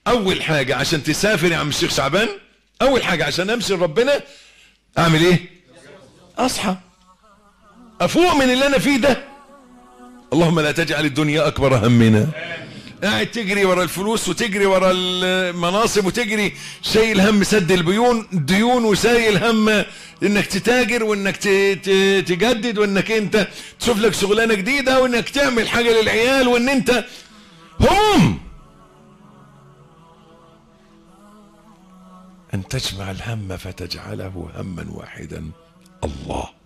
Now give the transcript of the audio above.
اول حاجة عشان تسافر يا عم الشيخ شعبان اول حاجة عشان امشي لربنا اعمل ايه اصحى افوق من اللي انا فيه ده اللهم لا تجعل الدنيا اكبر همنا قاعد تجري ورا الفلوس وتجري ورا المناصب وتجري شايل هم سد البيون ديون وشايل هم انك تتاجر وانك تجدد وانك انت تشوف لك شغلانه جديده وانك تعمل حاجه للعيال وان انت هم ان تجمع الهم فتجعله هما واحدا الله